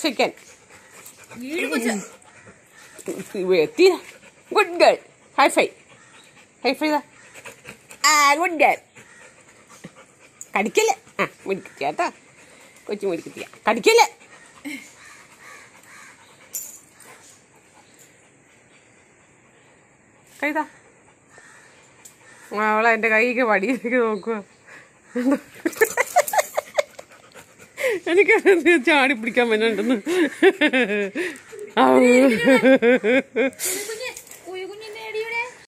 chicken വീട് കൊച്ച് എത്തി good girl high five high five ആ ഗുഡ് ഗേൾ കടിക്കല്ലേ ആ മുടിക്കുത്തിയ കേട്ടോ കൊച്ചു മുടിക്കുത്തിയ കടിക്കല്ലേ കൈതാ അവളെ എൻ്റെ കൈക്ക് വടിയിലേക്ക് നോക്കുക എനിക്ക് ചാടി പിടിക്കാൻ പറ്റുന്നുണ്ടെന്ന്